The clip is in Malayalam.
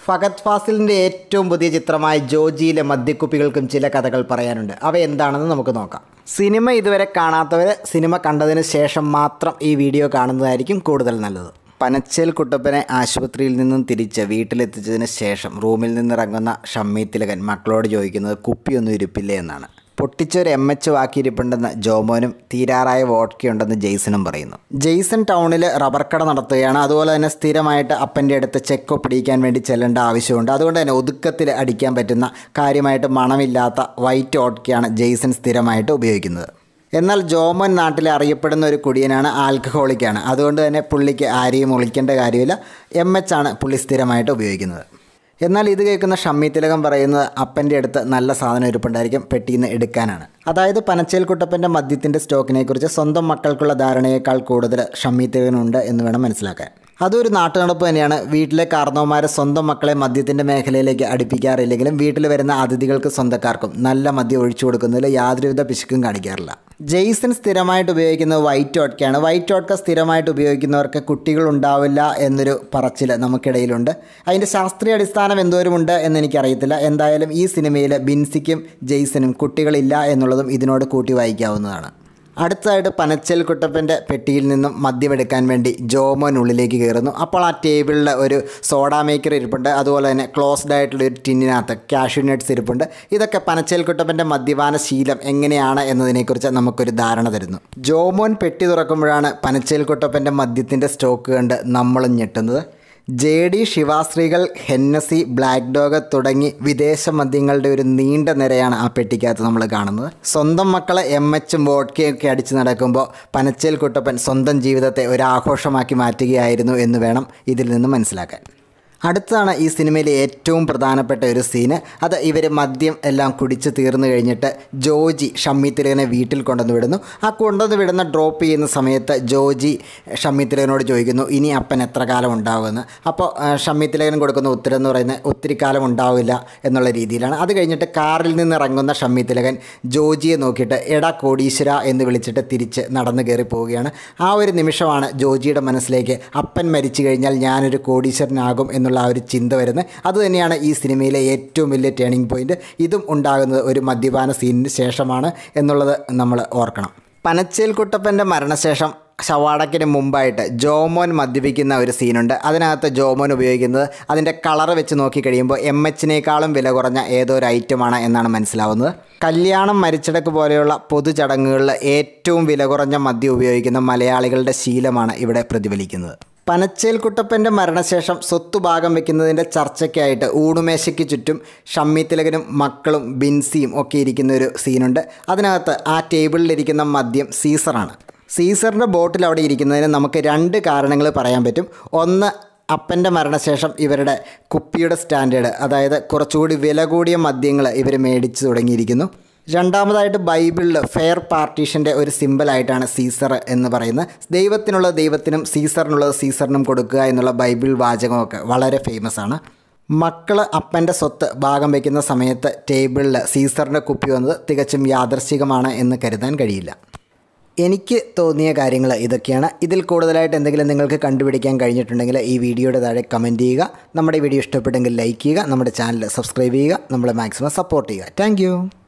ഫഹദ് ഫാസിലിൻ്റെ ഏറ്റവും പുതിയ ചിത്രമായ ജോജിയിലെ മദ്യക്കുപ്പികൾക്കും ചില കഥകൾ പറയാനുണ്ട് അവ എന്താണെന്ന് നമുക്ക് നോക്കാം സിനിമ ഇതുവരെ കാണാത്തവർ സിനിമ കണ്ടതിന് ശേഷം മാത്രം ഈ വീഡിയോ കാണുന്നതായിരിക്കും കൂടുതൽ നല്ലത് പനച്ചേൽ കുട്ടപ്പനെ ആശുപത്രിയിൽ നിന്നും തിരിച്ച് വീട്ടിലെത്തിച്ചതിന് ശേഷം റൂമിൽ നിന്നിറങ്ങുന്ന ഷമ്മി തിലകൻ മക്കളോട് ചോദിക്കുന്നത് കുപ്പിയൊന്നും ഇരിപ്പില്ലേ എന്നാണ് പൊട്ടിച്ചൊരു എം എച്ച് വാക്കിയിരിപ്പുണ്ടെന്ന് ജോമോനും തീരാറായ വോട്ട്കയുണ്ടെന്ന് ജെയ്സണും പറയുന്നു ജെയ്സൺ ടൗണിൽ റബ്ബർ കട നടത്തുകയാണ് അതുപോലെ തന്നെ സ്ഥിരമായിട്ട് അപ്പൻ്റെ അടുത്ത് ചെക്ക് പിടിക്കാൻ വേണ്ടി ചെല്ലേണ്ട ആവശ്യമുണ്ട് അതുകൊണ്ട് തന്നെ ഒതുക്കത്തിൽ അടിക്കാൻ പറ്റുന്ന കാര്യമായിട്ട് മണമില്ലാത്ത വൈറ്റ് ഓട്കയാണ് ജെയ്സൺ സ്ഥിരമായിട്ട് ഉപയോഗിക്കുന്നത് എന്നാൽ ജോമോൻ നാട്ടിൽ അറിയപ്പെടുന്ന ഒരു കുടിയനാണ് ആൽക്കഹോളിക്കാണ് അതുകൊണ്ട് തന്നെ പുള്ളിക്ക് ആരെയും ഒളിക്കേണ്ട കാര്യമില്ല എം എച്ച് ആണ് പുള്ളി സ്ഥിരമായിട്ട് ഉപയോഗിക്കുന്നത് എന്നാൽ ഇത് കേൾക്കുന്ന ഷമ്മി തിലകം പറയുന്നത് അപ്പൻ്റെ അടുത്ത് നല്ല സാധനം ഇരിപ്പുണ്ടായിരിക്കും പെട്ടിയിൽ നിന്ന് എടുക്കാനാണ് അതായത് പനച്ചേൽ കുട്ടപ്പൻ്റെ മദ്യത്തിൻ്റെ സ്റ്റോക്കിനെ കുറിച്ച് സ്വന്തം മക്കൾക്കുള്ള ധാരണയേക്കാൾ കൂടുതൽ ഷമ്മി തിലകനുണ്ട് എന്ന് വേണം മനസ്സിലാക്കാൻ അതൊരു നാട്ടുനടപ്പ് തന്നെയാണ് വീട്ടിലെ കാർന്നവന്മാർ സ്വന്തം മക്കളെ മദ്യത്തിൻ്റെ മേഖലയിലേക്ക് അടുപ്പിക്കാറില്ലെങ്കിലും വീട്ടിൽ വരുന്ന അതിഥികൾക്ക് സ്വന്തക്കാർക്കും നല്ല മദ്യം ഒഴിച്ചു കൊടുക്കുന്നതിൽ യാതൊരുവിധ പിശുക്കും കാണിക്കാറില്ല ജെയ്സൺ സ്ഥിരമായിട്ട് ഉപയോഗിക്കുന്നത് വൈറ്റ് ഓട്കയാണ് വൈറ്റ് ഓട്ക സ്ഥിരമായിട്ട് ഉപയോഗിക്കുന്നവർക്ക് കുട്ടികൾ ഉണ്ടാവില്ല എന്നൊരു പറച്ചിൽ നമുക്കിടയിലുണ്ട് അതിൻ്റെ ശാസ്ത്രീയ അടിസ്ഥാനം എന്തോരമുണ്ട് എന്ന് എനിക്കറിയത്തില്ല എന്തായാലും ഈ സിനിമയിൽ ബിൻസിക്കും ജെയ്സനും കുട്ടികളില്ല എന്നുള്ളതും ഇതിനോട് കൂട്ടി വായിക്കാവുന്നതാണ് അടുത്തതായിട്ട് പനച്ചൽ കുട്ടപ്പൻ്റെ പെട്ടിയിൽ നിന്നും മദ്യമെടുക്കാൻ വേണ്ടി ജോമോൻ ഉള്ളിലേക്ക് കയറുന്നു അപ്പോൾ ആ ടേബിളിൽ ഒരു സോഡാ മേക്കർ ഇരിപ്പുണ്ട് അതുപോലെ തന്നെ ക്ലോസ്ഡ് ആയിട്ടുള്ള ഒരു ടിന്നിനകത്ത് കാഷ്യൂ നട്ട്സ് ഇരിപ്പുണ്ട് ഇതൊക്കെ പനച്ചൽ കുട്ടപ്പൻ്റെ മദ്യപാന ശീലം എങ്ങനെയാണ് എന്നതിനെക്കുറിച്ച് നമുക്കൊരു ധാരണ തരുന്നു ജോമോൻ പെട്ടി തുറക്കുമ്പോഴാണ് പനച്ചൽ കുട്ടപ്പൻ്റെ മദ്യത്തിൻ്റെ സ്റ്റോക്ക് കണ്ട് നമ്മളും ഞെട്ടുന്നത് ജെ ഡി ശിവാശ്രീകൾ ഹെന്നസി ബ്ലാക്ക് ഡോഗ് തുടങ്ങി വിദേശ മദ്യങ്ങളുടെ ഒരു നീണ്ട നിരയാണ് ആ പെട്ടിക്കകത്ത് നമ്മൾ കാണുന്നത് സ്വന്തം മക്കളെ എം എച്ചും വോഡ്കയും ഒക്കെ അടിച്ച് നടക്കുമ്പോൾ പനച്ചേൽ കുട്ടപ്പൻ സ്വന്തം ജീവിതത്തെ ഒരു ആഘോഷമാക്കി മാറ്റുകയായിരുന്നു എന്ന് വേണം ഇതിൽ നിന്ന് മനസ്സിലാക്കാൻ അടുത്താണ് ഈ സിനിമയിലെ ഏറ്റവും പ്രധാനപ്പെട്ട ഒരു സീന് അത് ഇവർ മദ്യം എല്ലാം കുടിച്ച് തീർന്നു കഴിഞ്ഞിട്ട് ജോജി ഷമ്മി തിലകനെ വീട്ടിൽ കൊണ്ടുവന്ന് വിടുന്നു ആ കൊണ്ടുവന്ന് വിടുന്ന ഡ്രോപ്പ് ചെയ്യുന്ന സമയത്ത് ജോജി ഷമ്മി തിലകനോട് ചോദിക്കുന്നു ഇനി അപ്പൻ എത്ര കാലം ഉണ്ടാവുമെന്ന് അപ്പോൾ ആ, ഷമ്മി തിലകൻ കൊടുക്കുന്ന ഉത്തരം എന്ന് പറയുന്നത് ഒത്തിരി കാലം ഉണ്ടാവില്ല എന്നുള്ള രീതിയിലാണ് അത് കഴിഞ്ഞിട്ട് കാറിൽ നിന്ന് ഇറങ്ങുന്ന ഷമ്മി തിലകൻ ജോജിയെ നോക്കിയിട്ട് എടാ കോടീശ്വര എന്ന് വിളിച്ചിട്ട് തിരിച്ച് നടന്നു കയറി പോവുകയാണ് ആ ഒരു നിമിഷമാണ് ജോജിയുടെ മനസ്സിലേക്ക് അപ്പൻ മരിച്ചു കഴിഞ്ഞാൽ ഞാനൊരു കോടീശ്വരനാകും എന്നുള്ള ആ ഒരു ചിന്ത വരുന്നത് അതുതന്നെയാണ് ഈ സിനിമയിലെ ഏറ്റവും വലിയ ടേണിംഗ് പോയിന്റ് ഇതും ഉണ്ടാകുന്നത് ഒരു മദ്യപാന സീനിന് ശേഷമാണ് എന്നുള്ളത് നമ്മൾ ഓർക്കണം പനച്ചേൽ കുട്ടപ്പൻ്റെ മരണശേഷം ഷവാടക്കിന് മുമ്പായിട്ട് ജോമോൻ മദ്യപിക്കുന്ന ഒരു സീനുണ്ട് അതിനകത്ത് ജോമോൻ ഉപയോഗിക്കുന്നത് അതിൻ്റെ കളർ വെച്ച് നോക്കി കഴിയുമ്പോൾ എം എച്ചിനേക്കാളും വില കുറഞ്ഞ ഏതോ ഒരു ഐറ്റമാണ് എന്നാണ് മനസ്സിലാവുന്നത് കല്യാണം മരിച്ചടക്ക് പോലെയുള്ള പൊതുചടങ്ങുകളിൽ ഏറ്റവും വില കുറഞ്ഞ മദ്യം ഉപയോഗിക്കുന്ന മലയാളികളുടെ ശീലമാണ് ഇവിടെ പ്രതിഫലിക്കുന്നത് പനച്ചേൽ കുട്ടപ്പൻ്റെ മരണശേഷം സ്വത്ത് ഭാഗം വെക്കുന്നതിൻ്റെ ചർച്ചയ്ക്കായിട്ട് ഊണുമേശയ്ക്ക് ചുറ്റും ഷമ്മി തിലകനും മക്കളും ബിൻസിയും ഒക്കെ ഇരിക്കുന്ന ഒരു സീനുണ്ട് അതിനകത്ത് ആ ടേബിളിലിരിക്കുന്ന മദ്യം സീസറാണ് സീസറിൻ്റെ ബോട്ടിൽ അവിടെ ഇരിക്കുന്നതിന് നമുക്ക് രണ്ട് കാരണങ്ങൾ പറയാൻ പറ്റും ഒന്ന് അപ്പൻ്റെ മരണശേഷം ഇവരുടെ കുപ്പിയുടെ സ്റ്റാൻഡേർഡ് അതായത് കുറച്ചുകൂടി വില കൂടിയ മദ്യങ്ങൾ ഇവർ മേടിച്ച് തുടങ്ങിയിരിക്കുന്നു രണ്ടാമതായിട്ട് ബൈബിളിൽ ഫെയർ പാർട്ടീഷൻ്റെ ഒരു സിമ്പിളായിട്ടാണ് സീസർ എന്ന് പറയുന്നത് ദൈവത്തിനുള്ള ദൈവത്തിനും സീസറിനുള്ളത് സീസറിനും കൊടുക്കുക എന്നുള്ള ബൈബിൾ വാചകമൊക്കെ വളരെ ഫേമസ് ആണ് മക്കൾ അപ്പൻ്റെ സ്വത്ത് ഭാഗം വയ്ക്കുന്ന സമയത്ത് ടേബിളിൽ സീസറിൻ്റെ കുപ്പി വന്നത് തികച്ചും യാദർശികമാണ് എന്ന് കരുതാൻ കഴിയില്ല എനിക്ക് തോന്നിയ കാര്യങ്ങൾ ഇതൊക്കെയാണ് ഇതിൽ കൂടുതലായിട്ട് എന്തെങ്കിലും നിങ്ങൾക്ക് കണ്ടുപിടിക്കാൻ കഴിഞ്ഞിട്ടുണ്ടെങ്കിൽ ഈ വീഡിയോയുടെ താഴെ കമൻറ്റ് ചെയ്യുക നമ്മുടെ വീഡിയോ ഇഷ്ടപ്പെട്ടെങ്കിൽ ലൈക്ക് ചെയ്യുക നമ്മുടെ ചാനൽ സബ്സ്ക്രൈബ് ചെയ്യുക നമ്മളെ മാക്സിമം സപ്പോർട്ട് ചെയ്യുക താങ്ക്